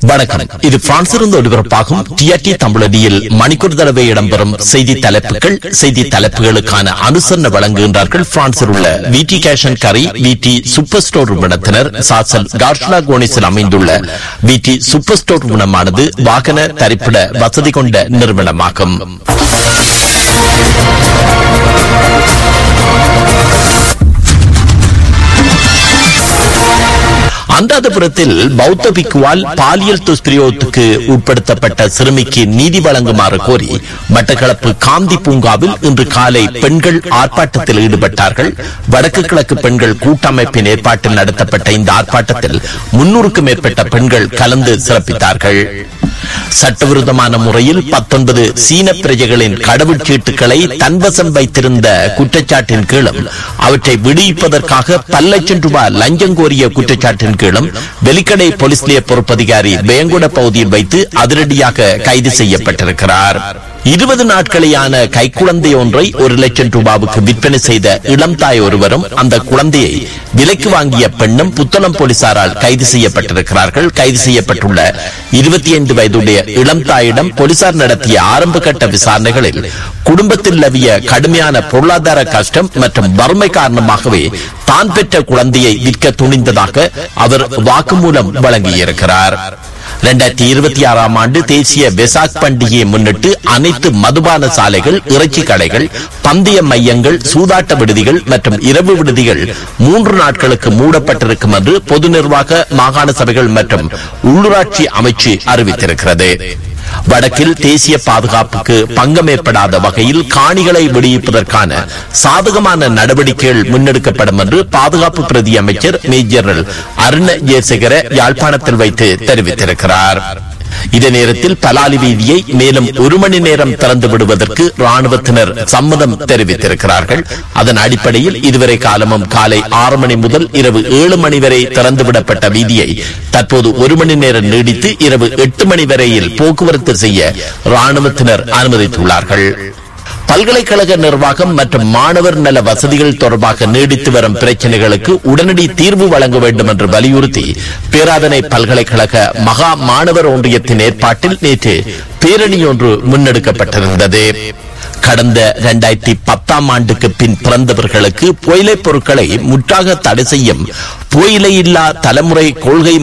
வணக்கம் இது பிரான்சிலிருந்து ஒளிபரப்பாகும் டிஆர்டி தமிழடியில் மணிக்கூர் தடவை இடம்பெறும் செய்தி தலைப்புகள் செய்தி தலைப்புகளுக்கான அனுசரணை வழங்குகின்றார்கள் பிரான்சில் உள்ள விடி கேஷன் கரி விடி சூப்பர் ஸ்டோர் நிறுவனத்தினர் சாசல் கார்ஷ்லா கோனிஸில் அமைந்துள்ள விடி சூப்பர் ஸ்டோர் நிறுவனமானது வாகன தரிப்பிட வசதி கொண்ட நிறுவனமாகும் அந்தாதபுரத்தில் பௌத்த பிக்குவால் பாலியல் துஷ்பிரயோகத்துக்கு உட்படுத்தப்பட்ட சிறுமிக்கு நீதி வழங்குமாறு கோரி மட்டக்களப்பு காந்தி பூங்காவில் இன்று காலை பெண்கள் ஆர்ப்பாட்டத்தில் ஈடுபட்டார்கள் வடக்கு கிழக்கு பெண்கள் கூட்டமைப்பின் ஏற்பாட்டில் நடத்தப்பட்ட இந்த ஆர்ப்பாட்டத்தில் முன்னூறுக்கும் மேற்பட்ட பெண்கள் கலந்து சிறப்பித்தார்கள் சட்டவிரோதமான முறையில் பத்தொன்பது சீன பிரஜைகளின் கடவுச்சீட்டுகளை தன்வசம் வைத்திருந்த குற்றச்சாட்டின் கீழும் அவற்றை விடுவிப்பதற்காக பல லட்சம் ரூபாய் லஞ்சம் கோரிய குற்றச்சாட்டின் கீழும் வெலிக்கடை போலீஸ் நிலைய பொறுப்பதிகாரி வேங்குட பகுதியில் வைத்து அதிரடியாக கைது செய்யப்பட்டிருக்கிறார் இருபது நாட்களேயான கைக்குழந்தை ஒன்றை ஒரு லட்சம் ரூபாவுக்கு விற்பனை செய்த இளம் தாய் ஒருவரும் அந்த குழந்தையை விலைக்கு வாங்கிய பெண்ணும் புத்தளம் போலீசாரால் கைது செய்யப்பட்டிருக்கிறார்கள் கைது செய்யப்பட்டுள்ள இருபத்தி ஐந்து வயதுடைய இளம் தாயிடம் போலீசார் நடத்திய ஆரம்ப கட்ட விசாரணைகளில் குடும்பத்தில் நிலவிய கடுமையான பொருளாதார கஷ்டம் மற்றும் வறுமை காரணமாகவே தான் பெற்ற குழந்தையை விற்க துணிந்ததாக அவர் வாக்குமூலம் வழங்கியிருக்கிறார் இரண்டாயிரத்தி இருபத்தி ஆறாம் ஆண்டு தேசிய வெசாக் பண்டிகையை முன்னிட்டு அனைத்து மதுபான சாலைகள் இறைச்சி கடைகள் பந்தய மையங்கள் சூதாட்ட விடுதிகள் மற்றும் இரவு விடுதிகள் மூன்று நாட்களுக்கு மூடப்பட்டிருக்கும் என்று பொது நிர்வாக மாகாண சபைகள் மற்றும் உள்ளூராட்சி அமைச்சு அறிவித்திருக்கிறது வடக்கில் தேசிய பாதுகாப்புக்கு பங்கம் ஏற்படாத வகையில் காணிகளை விடுவிப்பதற்கான சாதகமான நடவடிக்கைகள் முன்னெடுக்கப்படும் என்று பாதுகாப்பு பிரதி அமைச்சர் மேஜர் அருண ஜெயசேகர யாழ்ப்பாணத்தில் வைத்து தெரிவித்திருக்கிறார் இதே நேரத்தில் பலாலி வீதியை மேலும் ஒரு மணி நேரம் திறந்து விடுவதற்கு ராணுவத்தினர் சம்மதம் தெரிவித்திருக்கிறார்கள் அதன் அடிப்படையில் இதுவரை காலமும் காலை ஆறு மணி முதல் இரவு ஏழு மணி வரை திறந்துவிடப்பட்ட வீதியை தற்போது ஒரு மணி நேரம் நீடித்து இரவு எட்டு மணி வரையில் போக்குவரத்து செய்ய ராணுவத்தினர் அனுமதித்துள்ளார்கள் பல்கலைக்கழக நிர்வாகம் மற்றும் மாணவர் நல வசதிகள் தொடர்பாக நீடித்து வரும் பிரச்சனைகளுக்கு உடனடி தீர்வு வழங்க வேண்டும் என்று வலியுறுத்தி பேராதனை பல்கலைக்கழக மகா மாணவர் ஒன்றியத்தின் ஏற்பாட்டில் நேற்று பேரணி ஒன்று முன்னெடுக்கப்பட்டிருந்தது கடந்த இரண்டாயிரத்தி பத்தாம் ஆண்டுக்கு பின் பிறந்தவர்களுக்கு புயலை பொருட்களை முற்றாக தடை செய்யும் புயலை இல்லா தலைமுறை கொள்கை